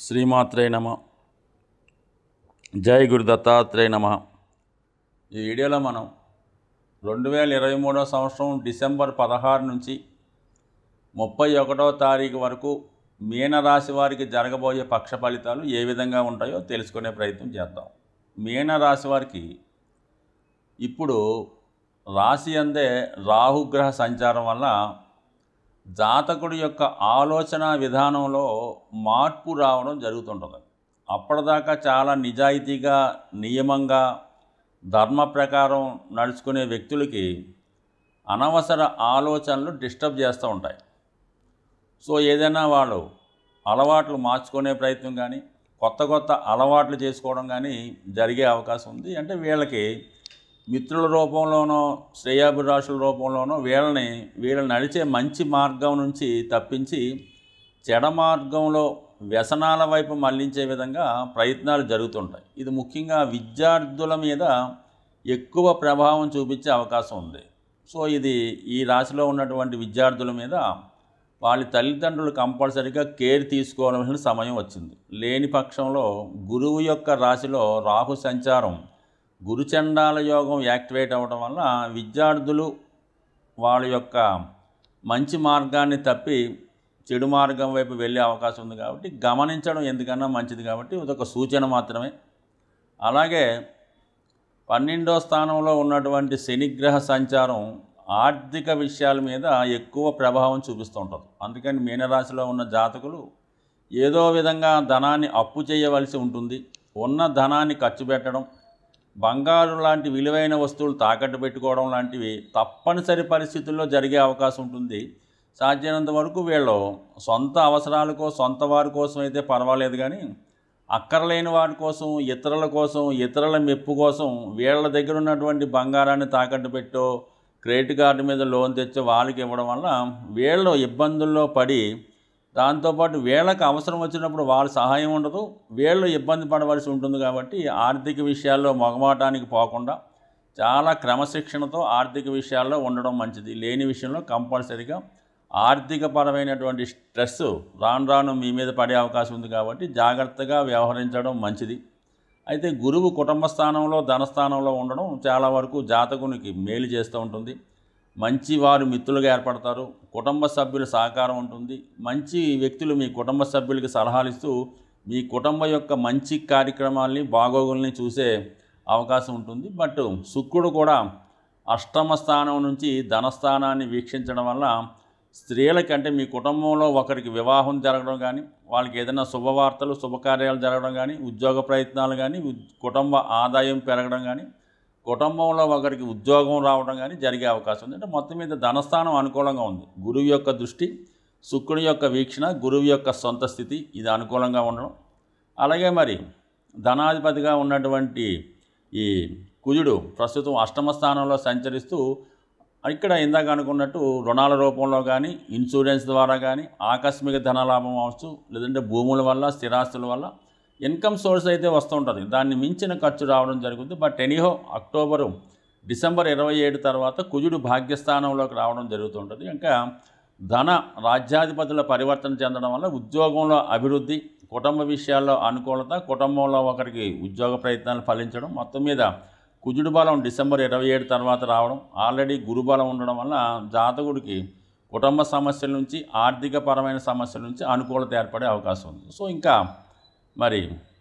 శ్రీమాత్రే నమ జై గురు దత్తాత్రేయ నమ ఈ వీడియోలో మనం రెండు వేల ఇరవై మూడో సంవత్సరం డిసెంబర్ పదహారు నుంచి ముప్పై ఒకటో తారీఖు వరకు మీనరాశి వారికి జరగబోయే పక్ష ఫలితాలు ఏ విధంగా ఉంటాయో తెలుసుకునే ప్రయత్నం చేద్దాం మీనరాశి వారికి ఇప్పుడు రాశి అందే రాహుగ్రహ సంచారం వల్ల జాతకుడి యొక్క ఆలోచన విధానంలో మార్పు రావడం జరుగుతుంటుంది అప్పటిదాకా చాలా నిజాయితీగా నియమంగా ధర్మ ప్రకారం నడుచుకునే వ్యక్తులకి అనవసర ఆలోచనలు డిస్టర్బ్ చేస్తూ ఉంటాయి సో ఏదైనా వాళ్ళు అలవాట్లు మార్చుకునే ప్రయత్నం కానీ కొత్త కొత్త అలవాట్లు చేసుకోవడం కానీ జరిగే అవకాశం ఉంది అంటే వీళ్ళకి మిత్రుల రూపంలోనో శ్రేయాభిలాషుల రూపంలోనో వీళ్ళని వీళ్ళని నడిచే మంచి మార్గం నుంచి తప్పించి చెడ మార్గంలో వ్యసనాల వైపు మళ్లించే విధంగా ప్రయత్నాలు జరుగుతుంటాయి ఇది ముఖ్యంగా విద్యార్థుల మీద ఎక్కువ ప్రభావం చూపించే అవకాశం ఉంది సో ఇది ఈ రాశిలో ఉన్నటువంటి విద్యార్థుల మీద వాళ్ళ తల్లిదండ్రులు కంపల్సరీగా కేర్ తీసుకోవాల్సిన సమయం వచ్చింది లేని పక్షంలో గురువు యొక్క రాశిలో రాహు సంచారం గురుచండాల యోగం యాక్టివేట్ అవ్వడం వల్ల విద్యార్థులు వాళ్ళ యొక్క మంచి మార్గాన్ని తప్పి చెడు మార్గం వైపు వెళ్ళే అవకాశం ఉంది కాబట్టి గమనించడం ఎందుకన్నా మంచిది కాబట్టి ఇదొక సూచన మాత్రమే అలాగే పన్నెండో స్థానంలో ఉన్నటువంటి శనిగ్రహ సంచారం ఆర్థిక విషయాల మీద ఎక్కువ ప్రభావం చూపిస్తూ ఉంటుంది అందుకని మీనరాశిలో ఉన్న జాతకులు ఏదో విధంగా ధనాన్ని అప్పు చేయవలసి ఉంటుంది ఉన్న ధనాన్ని ఖర్చు పెట్టడం బంగారు లాంటి విలువైన వస్తువులు తాకట్టు పెట్టుకోవడం లాంటివి తప్పనిసరి పరిస్థితుల్లో జరిగే అవకాశం ఉంటుంది సాధ్యమైనంత వరకు వీళ్ళు సొంత అవసరాలకో సొంత వారి కోసం అయితే పర్వాలేదు కానీ అక్కర్లేని వారి కోసం ఇతరుల కోసం ఇతరుల మెప్పు కోసం వీళ్ళ దగ్గర ఉన్నటువంటి బంగారాన్ని తాకట్టు పెట్టో క్రెడిట్ కార్డు మీద లోన్ తెచ్చో వాళ్ళకి ఇవ్వడం వల్ల వీళ్ళు ఇబ్బందుల్లో పడి దాంతోపాటు వీళ్ళకి అవసరం వచ్చినప్పుడు వాళ్ళ సహాయం ఉండదు వీళ్ళు ఇబ్బంది పడవలసి ఉంటుంది కాబట్టి ఆర్థిక విషయాల్లో మొగమాటానికి పోకుండా చాలా క్రమశిక్షణతో ఆర్థిక విషయాల్లో ఉండడం మంచిది లేని విషయంలో కంపల్సరీగా ఆర్థిక పరమైనటువంటి స్ట్రెస్ రాను రాను మీ మీద పడే అవకాశం ఉంది కాబట్టి జాగ్రత్తగా వ్యవహరించడం మంచిది అయితే గురువు కుటుంబ స్థానంలో ధనస్థానంలో ఉండడం చాలా వరకు జాతకునికి మేలు చేస్తూ ఉంటుంది మంచి వారు మిత్రులుగా ఏర్పడతారు కుటుంబ సభ్యుల సహకారం ఉంటుంది మంచి వ్యక్తులు మీ కుటుంబ సభ్యులకి సలహాలు ఇస్తూ మీ కుటుంబం యొక్క మంచి కార్యక్రమాల్ని బాగోగుల్ని చూసే అవకాశం ఉంటుంది బట్ శుక్రుడు కూడా అష్టమ స్థానం నుంచి ధనస్థానాన్ని వీక్షించడం వల్ల స్త్రీలకి అంటే మీ కుటుంబంలో ఒకరికి వివాహం జరగడం కానీ వాళ్ళకి ఏదైనా శుభవార్తలు శుభకార్యాలు జరగడం కానీ ఉద్యోగ ప్రయత్నాలు కానీ ఉద్- కుటుంబ ఆదాయం పెరగడం కానీ కుటుంబంలో ఒకరికి ఉద్యోగం రావడం కానీ జరిగే అవకాశం ఉంది అంటే మొత్తం మీద ధనస్థానం అనుకూలంగా ఉంది గురువు యొక్క దృష్టి శుక్రుని యొక్క వీక్షణ గురువు యొక్క సొంత స్థితి ఇది అనుకూలంగా ఉండడం అలాగే మరి ధనాధిపతిగా ఉన్నటువంటి ఈ కుజుడు ప్రస్తుతం అష్టమ స్థానంలో సంచరిస్తూ ఇక్కడ ఇందాక అనుకున్నట్టు రుణాల రూపంలో కానీ ఇన్సూరెన్స్ ద్వారా కానీ ఆకస్మిక ధనలాభం అవచ్చు లేదంటే భూముల వల్ల స్థిరాస్తుల వల్ల ఇన్కమ్ సోర్స్ అయితే వస్తూ ఉంటుంది దాన్ని మించిన ఖర్చు రావడం జరుగుతుంది బట్ ఎనీహో అక్టోబరు డిసెంబర్ ఇరవై ఏడు తర్వాత కుజుడు భాగ్యస్థానంలోకి రావడం జరుగుతుంటుంది ఇంకా ధన రాజ్యాధిపతుల పరివర్తన చెందడం వల్ల ఉద్యోగంలో అభివృద్ధి కుటుంబ విషయాల్లో అనుకూలత కుటుంబంలో ఒకరికి ఉద్యోగ ప్రయత్నాలు ఫలించడం మొత్తం మీద కుజుడు బలం డిసెంబర్ ఇరవై ఏడు తర్వాత రావడం ఆల్రెడీ గురుబలం ఉండడం వల్ల జాతకుడికి కుటుంబ సమస్యల నుంచి ఆర్థిక పరమైన సమస్యల నుంచి అనుకూలత ఏర్పడే అవకాశం ఉంది సో ఇంకా మరి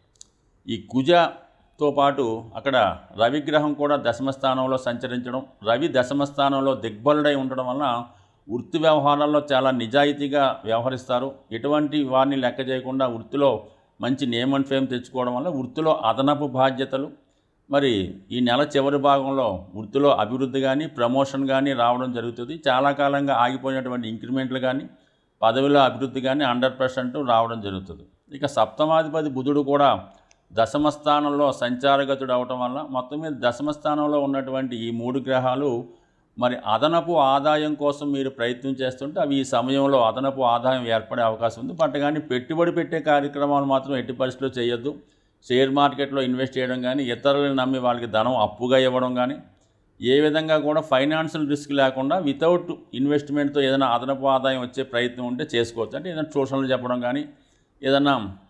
ఈ కుజతో పాటు అక్కడ రవిగ్రహం కూడా దశమ స్థానంలో సంచరించడం రవి దశమ స్థానంలో దిగ్బలుడై ఉండడం వల్ల వృత్తి వ్యవహారాల్లో చాలా నిజాయితీగా వ్యవహరిస్తారు ఎటువంటి వారిని లెక్క చేయకుండా వృత్తిలో మంచి నేమ్ అండ్ ఫేమ్ తెచ్చుకోవడం వల్ల వృత్తిలో అదనపు బాధ్యతలు మరి ఈ నెల చివరి భాగంలో వృత్తిలో అభివృద్ధి కానీ ప్రమోషన్ కానీ రావడం జరుగుతుంది చాలా కాలంగా ఆగిపోయినటువంటి ఇంక్రిమెంట్లు కానీ పదవిలో అభివృద్ధి కానీ హండ్రెడ్ పర్సెంట్ రావడం జరుగుతుంది ఇక సప్తమాధిపతి బుధుడు కూడా దశమ స్థానంలో సంచారగతుడు అవటం వల్ల మొత్తం మీద దశమ స్థానంలో ఉన్నటువంటి ఈ మూడు గ్రహాలు మరి అదనపు ఆదాయం కోసం మీరు ప్రయత్నం చేస్తుంటే అవి ఈ సమయంలో అదనపు ఆదాయం ఏర్పడే అవకాశం ఉంది బట్ కానీ పెట్టుబడి పెట్టే కార్యక్రమాలు మాత్రం ఎట్టి పరిస్థితుల్లో చేయొద్దు షేర్ మార్కెట్లో ఇన్వెస్ట్ చేయడం కానీ ఇతరులను నమ్మి వాళ్ళకి ధనం అప్పుగా ఇవ్వడం కానీ ఏ విధంగా కూడా ఫైనాన్షియల్ రిస్క్ లేకుండా వితౌట్ ఇన్వెస్ట్మెంట్తో ఏదైనా అదనపు ఆదాయం వచ్చే ప్రయత్నం ఉంటే చేసుకోవచ్చు అంటే ఏదైనా ట్యూషన్లు చెప్పడం కానీ ఏదైనా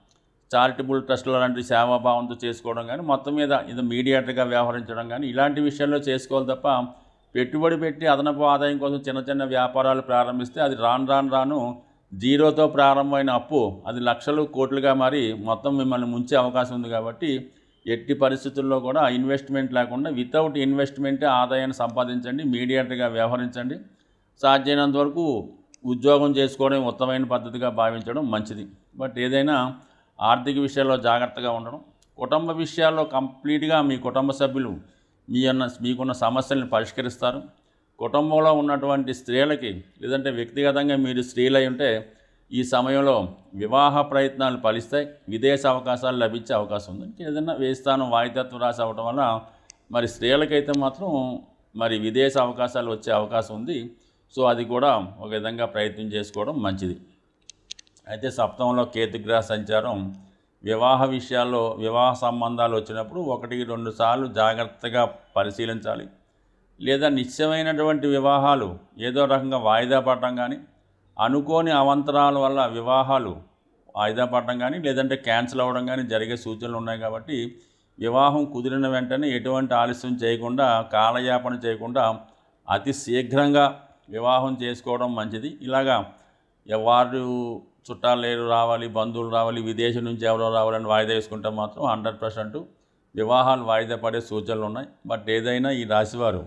చారిటబుల్ ట్రస్టులు లాంటి సేవాభావంతో చేసుకోవడం కానీ మొత్తం మీద ఇది మీడియేటర్గా వ్యవహరించడం కానీ ఇలాంటి విషయాల్లో చేసుకోవాలి తప్ప పెట్టుబడి పెట్టి అదనపు ఆదాయం కోసం చిన్న చిన్న వ్యాపారాలు ప్రారంభిస్తే అది రాను రాను రాను జీరోతో ప్రారంభమైన అప్పు అది లక్షలు కోట్లుగా మారి మొత్తం మిమ్మల్ని ముంచే అవకాశం ఉంది కాబట్టి ఎట్టి పరిస్థితుల్లో కూడా ఇన్వెస్ట్మెంట్ లేకుండా వితౌట్ ఇన్వెస్ట్మెంటే ఆదాయాన్ని సంపాదించండి మీడియేటర్గా వ్యవహరించండి సాధ్యమైనంత వరకు ఉద్యోగం చేసుకోవడం ఉత్తమమైన పద్ధతిగా భావించడం మంచిది బట్ ఏదైనా ఆర్థిక విషయాల్లో జాగ్రత్తగా ఉండడం కుటుంబ విషయాల్లో కంప్లీట్గా మీ కుటుంబ సభ్యులు మీ అన్న మీకున్న సమస్యలను పరిష్కరిస్తారు కుటుంబంలో ఉన్నటువంటి స్త్రీలకి లేదంటే వ్యక్తిగతంగా మీరు స్త్రీలై ఉంటే ఈ సమయంలో వివాహ ప్రయత్నాలు ఫలిస్తాయి విదేశ అవకాశాలు లభించే అవకాశం ఉంది ఏదైనా వేస్తాను వాయుతత్వం రాసి అవ్వడం వల్ల మరి స్త్రీలకైతే మాత్రం మరి విదేశ అవకాశాలు వచ్చే అవకాశం ఉంది సో అది కూడా ఒక విధంగా ప్రయత్నం చేసుకోవడం మంచిది అయితే సప్తమంలో కేతుగ్రహ సంచారం వివాహ విషయాల్లో వివాహ సంబంధాలు వచ్చినప్పుడు ఒకటికి రెండు సార్లు జాగ్రత్తగా పరిశీలించాలి లేదా నిశ్చయమైనటువంటి వివాహాలు ఏదో రకంగా వాయిదా పడటం కానీ అనుకోని అవంతరాల వల్ల వివాహాలు వాయిదా పడటం కానీ లేదంటే క్యాన్సిల్ అవ్వడం కానీ జరిగే సూచనలు ఉన్నాయి కాబట్టి వివాహం కుదిరిన వెంటనే ఎటువంటి ఆలస్యం చేయకుండా కాలయాపన చేయకుండా అతి శీఘ్రంగా వివాహం చేసుకోవడం మంచిది ఇలాగా ఎవరు చుట్టాలు లేరు రావాలి బంధువులు రావాలి విదేశం నుంచి ఎవరో రావాలని వాయిదా వేసుకుంటే మాత్రం హండ్రెడ్ పర్సెంట్ వివాహాలు వాయిదా పడే సూచనలు ఉన్నాయి బట్ ఏదైనా ఈ రాశివారు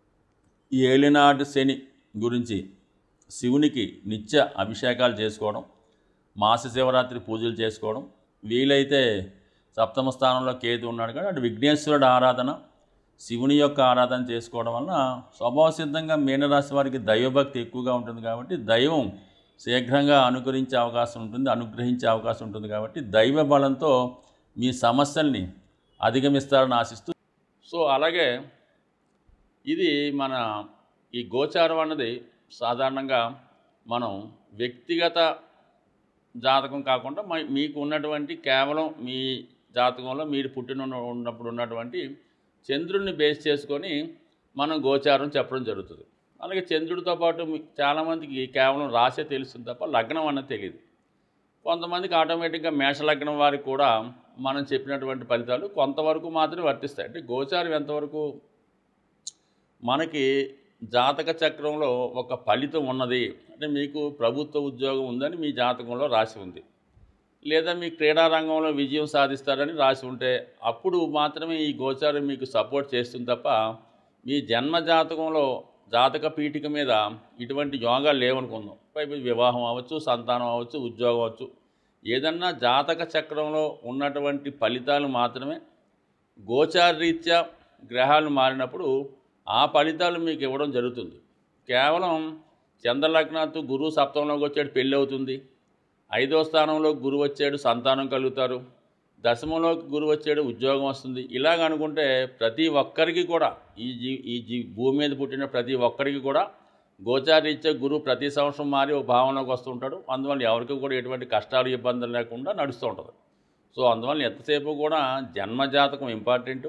ఈ ఏలినాటి శని గురించి శివునికి నిత్య అభిషేకాలు చేసుకోవడం మాస శివరాత్రి పూజలు చేసుకోవడం వీలైతే సప్తమ స్థానంలో కేతు ఉన్నాడు కాబట్టి అటు విఘ్నేశ్వరుడు ఆరాధన శివుని యొక్క ఆరాధన చేసుకోవడం వలన స్వభావ సిద్ధంగా మీనరాశి వారికి దైవభక్తి ఎక్కువగా ఉంటుంది కాబట్టి దైవం శీఘ్రంగా అనుకరించే అవకాశం ఉంటుంది అనుగ్రహించే అవకాశం ఉంటుంది కాబట్టి దైవ బలంతో మీ సమస్యల్ని అధిగమిస్తారని ఆశిస్తూ సో అలాగే ఇది మన ఈ గోచారం అన్నది సాధారణంగా మనం వ్యక్తిగత జాతకం కాకుండా మ- మీకు ఉన్నటువంటి కేవలం మీ జాతకంలో మీరు పుట్టిన ఉన్న- ఉన్నప్పుడు ఉన్నటువంటి చంద్రుడిని బేస్ చేసుకొని మనం గోచారం చెప్పడం జరుగుతుంది అలాగే చంద్రుడితో పాటు మీ- చాలామందికి కేవలం రాసే తెలుస్తుంది తప్ప లగ్నం అన్నది తెలియదు కొంతమందికి ఆటోమేటిక్గా మేష లగ్నం వారికి కూడా మనం చెప్పినటువంటి ఫలితాలు కొంతవరకు మాత్రమే వర్తిస్తాయి అంటే గోచారం ఎంతవరకు మనకి జాతక చక్రంలో ఒక ఫలితం ఉన్నది అంటే మీకు ప్రభుత్వ ఉద్యోగం ఉందని మీ జాతకంలో రాసి ఉంది లేదా మీ క్రీడా రంగంలో విజయం సాధిస్తారని రాసి ఉంటే అప్పుడు మాత్రమే ఈ గోచారం మీకు సపోర్ట్ చేస్తుంది తప్ప మీ జన్మ జాతకంలో జాతక పీఠిక మీద ఇటువంటి యోగాలు లేవనుకుందాం పైపు వివాహం అవ్వచ్చు సంతానం అవ్వచ్చు ఉద్యోగం అవ్వచ్చు ఏదన్నా జాతక చక్రంలో ఉన్నటువంటి ఫలితాలు మాత్రమే గోచారరీత్యా గ్రహాలు మారినప్పుడు ఆ ఫలితాలు మీకు ఇవ్వడం జరుగుతుంది కేవలం చంద్రలగ్నాత్తు గురువు సప్తంలోకి వచ్చాడు పెళ్ళి అవుతుంది ఐదో స్థానంలో గురువు వచ్చాడు సంతానం కలుగుతారు దశమంలోకి గురువు వచ్చాడు ఉద్యోగం వస్తుంది ఇలాగ అనుకుంటే ప్రతి ఒక్కరికి కూడా ఈ జీ ఈ జీ భూమి మీద పుట్టిన ప్రతి ఒక్కరికి కూడా గోచారీత్యా గురువు ప్రతి సంవత్సరం మారి ఒక భావనలోకి వస్తుంటాడు అందువల్ల ఎవరికి కూడా ఎటువంటి కష్టాలు ఇబ్బందులు లేకుండా నడుస్తూ ఉంటుంది సో అందువల్ల ఎంతసేపు కూడా జన్మజాతకం ఇంపార్టెంటు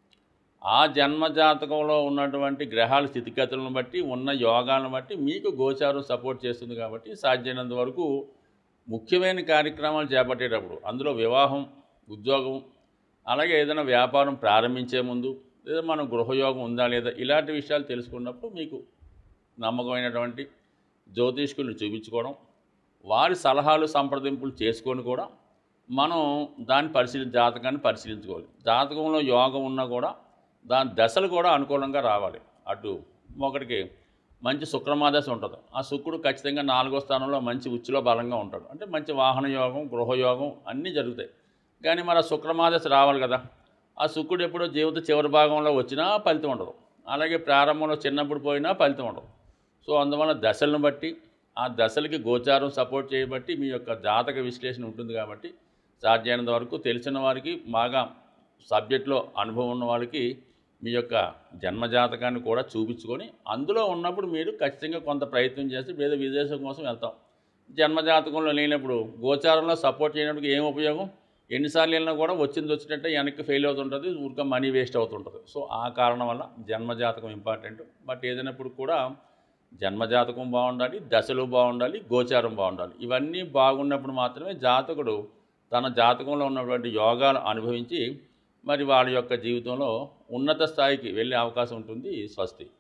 ఆ జన్మజాతకంలో ఉన్నటువంటి గ్రహాల స్థితిగతులను బట్టి ఉన్న యోగాలను బట్టి మీకు గోచారం సపోర్ట్ చేస్తుంది కాబట్టి సాధ్యమైనంత వరకు ముఖ్యమైన కార్యక్రమాలు చేపట్టేటప్పుడు అందులో వివాహం ఉద్యోగం అలాగే ఏదైనా వ్యాపారం ప్రారంభించే ముందు లేదా మన గృహయోగం ఉందా లేదా ఇలాంటి విషయాలు తెలుసుకున్నప్పుడు మీకు నమ్మకమైనటువంటి జ్యోతిష్కుల్ని చూపించుకోవడం వారి సలహాలు సంప్రదింపులు చేసుకొని కూడా మనం దాన్ని పరిశీలి జాతకాన్ని పరిశీలించుకోవాలి జాతకంలో యోగం ఉన్నా కూడా దాని దశలు కూడా అనుకూలంగా రావాలి అటు ఒకటికి మంచి శుక్రమాదశ ఉంటుంది ఆ శుక్రుడు ఖచ్చితంగా నాలుగో స్థానంలో మంచి ఉచ్చులో బలంగా ఉంటాడు అంటే మంచి వాహన యోగం గృహయోగం అన్నీ జరుగుతాయి కానీ మరి ఆ శుక్రమాదశ రావాలి కదా ఆ శుక్రుడు ఎప్పుడో జీవిత చివరి భాగంలో వచ్చినా ఫలితం ఉండదు అలాగే ప్రారంభంలో చిన్నప్పుడు పోయినా ఫలితం ఉండదు సో అందువల్ల దశలను బట్టి ఆ దశలకి గోచారం సపోర్ట్ చేయబట్టి మీ యొక్క జాతక విశ్లేషణ ఉంటుంది కాబట్టి సాధ్యమైనంత వరకు తెలిసిన వారికి బాగా సబ్జెక్ట్లో అనుభవం ఉన్న వాళ్ళకి మీ యొక్క జన్మజాతకాన్ని కూడా చూపించుకొని అందులో ఉన్నప్పుడు మీరు ఖచ్చితంగా కొంత ప్రయత్నం చేసి వేరే విదేశం కోసం వెళ్తాం జన్మజాతకంలో లేనప్పుడు గోచారంలో సపోర్ట్ చేయడానికి ఏం ఉపయోగం ఎన్నిసార్లు వెళ్ళినా కూడా వచ్చింది వచ్చినట్టే వెనక్కి ఫెయిల్ అవుతుంటుంది ఊరికే మనీ వేస్ట్ అవుతుంటుంది సో ఆ కారణం వల్ల జన్మజాతకం ఇంపార్టెంట్ బట్ ఏదైనప్పుడు కూడా జన్మజాతకం బాగుండాలి దశలు బాగుండాలి గోచారం బాగుండాలి ఇవన్నీ బాగున్నప్పుడు మాత్రమే జాతకుడు తన జాతకంలో ఉన్నటువంటి యోగాలు అనుభవించి మరి వాళ్ళ యొక్క జీవితంలో ఉన్నత స్థాయికి వెళ్ళే అవకాశం ఉంటుంది స్వస్తి